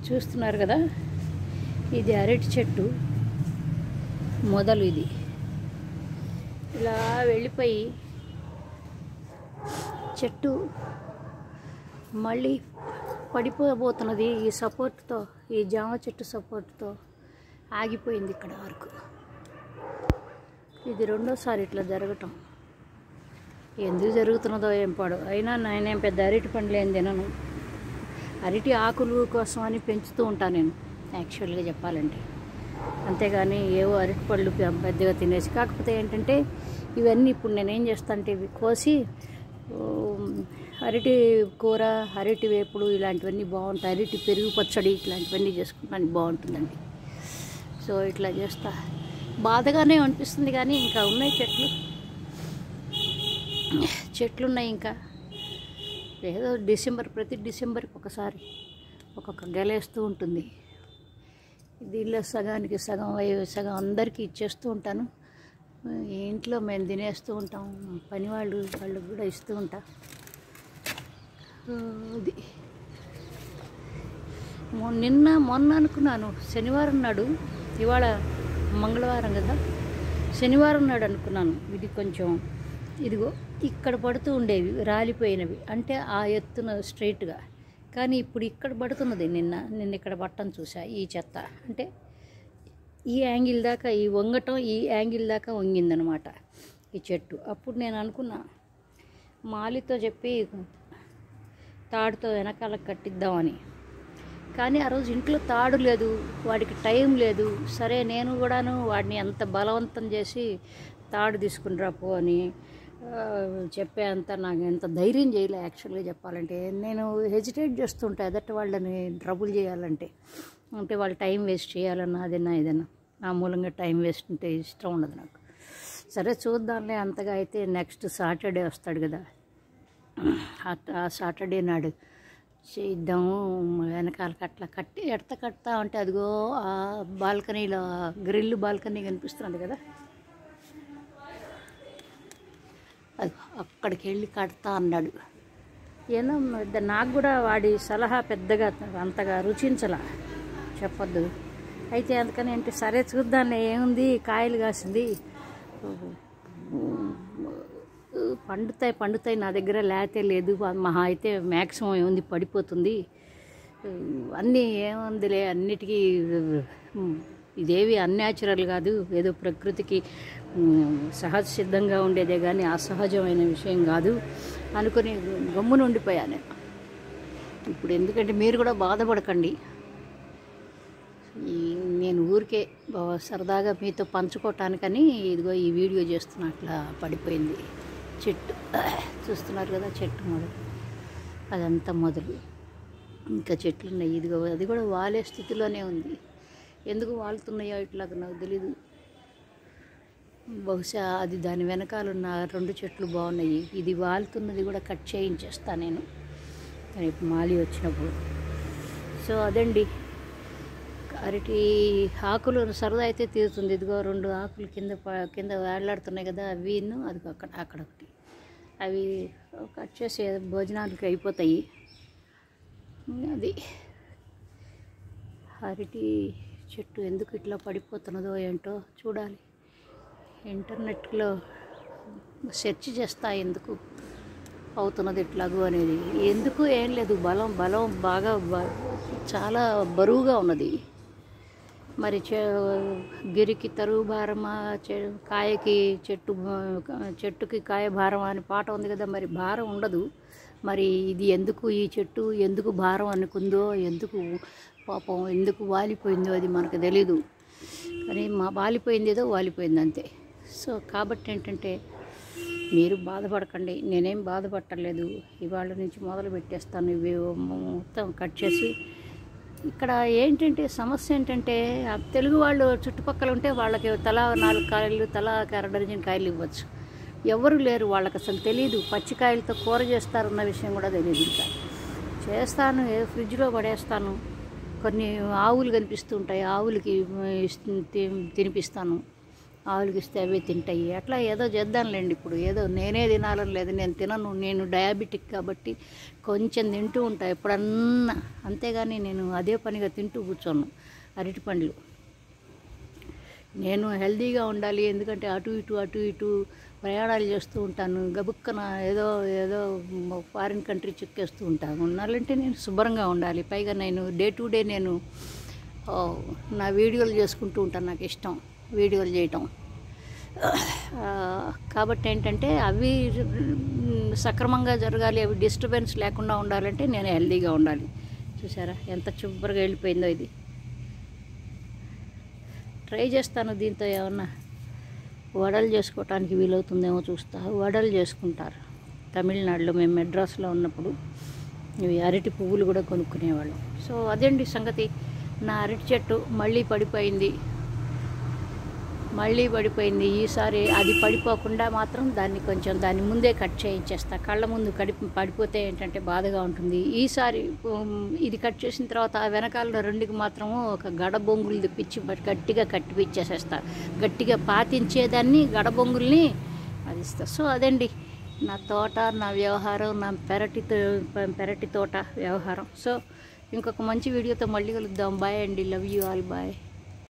చూస్తున్నారు కదా ఇది అరటి చెట్టు మొదలు ఇది ఇలా వెళ్ళిపోయి చెట్టు మళ్ళీ పడిపోబోతున్నది ఈ సపోర్ట్తో ఈ జామ చెట్టు సపోర్ట్తో ఆగిపోయింది ఇక్కడ వరకు ఇది రెండోసారి ఇట్లా జరగటం ఎందుకు జరుగుతున్నదో ఏం పాడు అయినా నేనేం పెద్ద అరటి పండ్లు ఏం తినను అరటి ఆకులు కోసం అని పెంచుతూ ఉంటాను నేను యాక్చువల్గా చెప్పాలంటే అంతేగాని ఏవో అరటి పళ్ళు పె- పెద్దగా తినేసి కాకపోతే ఏంటంటే ఇవన్నీ ఇప్పుడు నేనేం చేస్తానంటే ఇవి కోసి ఉమ్, అరటి కూర అరటి వేపుడు ఇలాంటివన్నీ బాగుంటాయి అరటి పెరుగు పచ్చడి ఇట్లాంటివన్నీ చేసుకుంటానికి బాగుంటుందండి సో ఇట్లా చేస్తా బాధగానే అనిపిస్తుంది కానీ ఇంకా ఉన్నాయి చెట్లు చెట్లు ఉన్నాయి ఇంకా ఏదో డిసెంబర్ ప్రతి డిసెంబర్కి ఒకసారి ఒక్కొక్క గెలేస్తూ ఉంటుంది దీనిలో సగానికి సగం అయ్యి- సగం అందరికీ ఇచ్చేస్తూ ఉంటాను ఈ ఇంట్లో మేము తినేస్తూ ఉంటాం పని వాళ్ళు వాళ్ళకి కూడా ఇస్తూ ఉంటా ఆ, అది మొ- నిన్న మొన్న అనుకున్నాను శనివారం నాడు ఇవాళ మంగళవారం కదా శనివారం నాడు అనుకున్నాను ఇది కొంచెం ఇదిగో ఇక్కడ పడుతూ ఉండేవి రాలిపోయినవి అంటే ఆ ఎత్తున స్ట్రైట్గా కానీ ఇప్పుడు ఇక్కడ పడుతున్నది నిన్న నిన్న ఇక్కడ పట్టం చూసా ఈ చెత్త అంటే ఈ యాంగిల్ దాకా ఈ వంగటం ఈ యాంగిల్ దాకా వంగిందనమాట ఈ చెట్టు అప్పుడు నేను అనుకున్నా మాలితో చెప్పి తాడుతో వెనకాల కట్టిద్దామని కానీ ఆ రోజు ఇంట్లో తాడు లేదు వాడికి టైం లేదు సరే నేను కూడాను వాడిని అంత బలవంతం చేసి తాడు తీసుకుని రాపో అని ఆ, చెప్పే అంత నాకు ఎంత ధైర్యం చేయలే యాక్చువల్గా చెప్పాలంటే నేను హెజిటేట్ చేస్తుంటా ఎదట వాళ్ళని ట్రబుల్ చేయాలంటే అంటే వాళ్ళు టైం వేస్ట్ చేయాలన్నా అదన్నా ఏదన్నా నా మూలంగా టైం వేస్ట్ ఉంటే ఇష్టం ఉండదు నాకు సరే చూద్దాంలే అంతగా అయితే నెక్స్ట్ సాటర్డే వస్తాడు కదా ఆ- ఆ సాటర్డే నాడు చేద్దాము వెనకాల కట్ల కట్టి ఎడత కడతా అంటే అదిగో ఆ బాల్కనీలో గ్రిల్ బాల్కనీ కనిపిస్తుంది కదా అది అక్కడికి వెళ్ళి కడతా అన్నాడు ఏమో ద- నాకు కూడా వాడి సలహా పెద్దగా అంతగా రుచించల చెప్పొద్దు అయితే అందుకని అంటే సరే చూద్దాం ఏముంది కాయలు కాసింది పండుతాయి పండుతాయి నా దగ్గర లేతే లేదు మహా అయితే మ్యాక్సిమం ఏముంది పడిపోతుంది అన్నీ ఏముందిలే అన్నిటికీ ఉమ్, ఇదేవి అన్యాచురల్ కాదు ఏదో ప్రకృతికి ఉమ్, సహజ సిద్ధంగా ఉండేదే కానీ అసహజమైన విషయం కాదు అనుకుని గమ్మున ఉండిపోయాను నేను. ఇప్పుడు ఎందుకంటే మీరు కూడా బాధపడకండి ఈ నేను ఊరికే బా- సరదాగా మీతో పంచుకోవటానికని ఇదిగో ఈ వీడియో చేస్తున్నా అట్లా పడిపోయింది చెట్టు చూస్తున్నారు కదా చెట్టు మొదలు అదంతా మొదలు ఇంకా చెట్లు ఉన్నాయి ఇదిగో అది కూడా వాలే స్థితిలోనే ఉంది ఎందుకు వాలుతున్నాయో ఇట్లాగ నాకు తెలీదు బహుశా అది దాని వెనకాల ఉన్న రెండు చెట్లు బాగున్నాయి ఇది వాలుతున్నది కూడా కట్ చేయించేస్తా నేను రేపు మాలి వచ్చినప్పుడు సో అదండి అరటి ఆకులు సరదా అయితే తీరుతుంది ఇదిగో రెండు ఆకులు కింద ప- కింద వేలాడుతున్నాయి కదా అవిను అది అక్కడ అక్కడ ఒకటి అవి కట్ చేసి భోజనాలకి అయిపోతాయి అది అరటి చెట్టు ఎందుకు ఇట్లా పడిపోతున్నదో ఏంటో చూడాలి ఇంటర్నెట్లో సెర్చ్ చేస్తా ఎందుకు అవుతున్నది ఇట్లాగూ అనేది ఎందుకు ఏం లేదు బలం బలం బాగా బ- చాలా బరువుగా ఉన్నది మరి చె గిరికి తరువు భారమా చె కాయకి చెట్టు భా- చెట్టుకి కాయ భారం అని పాట ఉంది కదా మరి భారం ఉండదు మరి ఇది ఎందుకు ఈ చెట్టు ఎందుకు భారం అనుకుందో ఎందుకు పాపం ఎందుకు వాలిపోయిందో అది మనకు తెలీదు కానీ మా వాలిపోయింది ఏదో వాలిపోయింది అంతే సో కాబట్టి ఏంటంటే మీరు బాధపడకండి నేనేం బాధపడలేదు ఇవాళ నుంచి మొదలు పెట్టేస్తాను ఇవి మొత్తం కట్ చేసి ఇక్కడ ఏంటంటే సమస్య ఏంటంటే ఆ తెలుగు వాళ్ళు చుట్టుపక్కల ఉంటే వాళ్ళకి తలా నాలుగు కాయలు తలా అర డజన్ కాయలు ఇవ్వచ్చు ఎవరు లేరు వాళ్ళకి అసలు తెలియదు పచ్చికాయలతో కూర చేస్తారన్న విషయం కూడా తెలియదు ఇంకా చేస్తాను ఏ ఫ్రిడ్జ్లో పడేస్తాను కొన్ని ఆవులు కనిపిస్తూ ఉంటాయి ఆవులకి ఇస్తు- తి- తినిపిస్తాను ఆవులకి ఇస్తే అవే తింటాయి అట్లా ఏదో చేద్దాంలేండి ఇప్పుడు ఏదో నేనే తినాలని లేదు నేను తినను నేను డయాబెటిక్ కాబట్టి కొంచెం తింటూ ఉంటా ఎప్పుడన్నా అంతేగాని నేను అదే పనిగా తింటూ కూర్చోను అరటి పండ్లు నేను హెల్తీగా ఉండాలి ఎందుకంటే అటు ఇటు అటు ఇటు ప్రయాణాలు చేస్తూ ఉంటాను గబుక్కన ఏదో ఏదో ఫారిన్ కంట్రీ చెక్కేస్తూ ఉంటాను ఉండాలంటే నేను శుభ్రంగా ఉండాలి పైగా నేను డే టు డే నేను ఓ, నా వీడియోలు చేసుకుంటూ ఉంటాను నాకు ఇష్టం వీడియోలు చేయటం ఆ, కాబట్టి ఏంటంటే అవి మ్, సక్రమంగా జరగాలి అవి డిస్టర్బెన్స్ లేకుండా ఉండాలంటే నేను హెల్తీగా ఉండాలి చూసారా ఎంత శుభ్రంగా వెళ్ళిపోయిందో ఇది ట్రై చేస్తాను దీంతో ఏమన్నా వడలు చేసుకోవటానికి వీలవుతుందేమో చూస్తా వడలు చేసుకుంటారు తమిళనాడులో మేము మెడ్రాస్లో ఉన్నప్పుడు ఇవి అరటి పువ్వులు కూడా కొనుక్కునేవాళ్ళం సో అదండి సంగతి నా అరటి చెట్టు మళ్ళీ పడిపోయింది మళ్ళీ పడిపోయింది ఈసారి అది పడిపోకుండా మాత్రం దాన్ని కొంచెం దాన్ని ముందే కట్ చేయించేస్తా కళ్ళ ముందు కడి పడిపోతే ఏంటంటే బాధగా ఉంటుంది ఈసారి ఉమ్, ఇది కట్ చేసిన తర్వాత ఆ వెనకాల రెండుకి మాత్రము ఒక గడ బొంగులు తెప్పించి బట్ గట్టిగా కట్టిపిచ్చేసేస్తా గట్టిగా పాతించేదాన్ని గడ బొంగుల్ని అది ఇస్తా సో అదండి నా తోట నా వ్యవహారం నా పెరటి తో- పెరటి తోట వ్యవహారం సో ఇంకొక మంచి వీడియోతో మళ్ళీ కలుద్దాం బాయ్ అండి లవ్ యూ ఆల్ బాయ్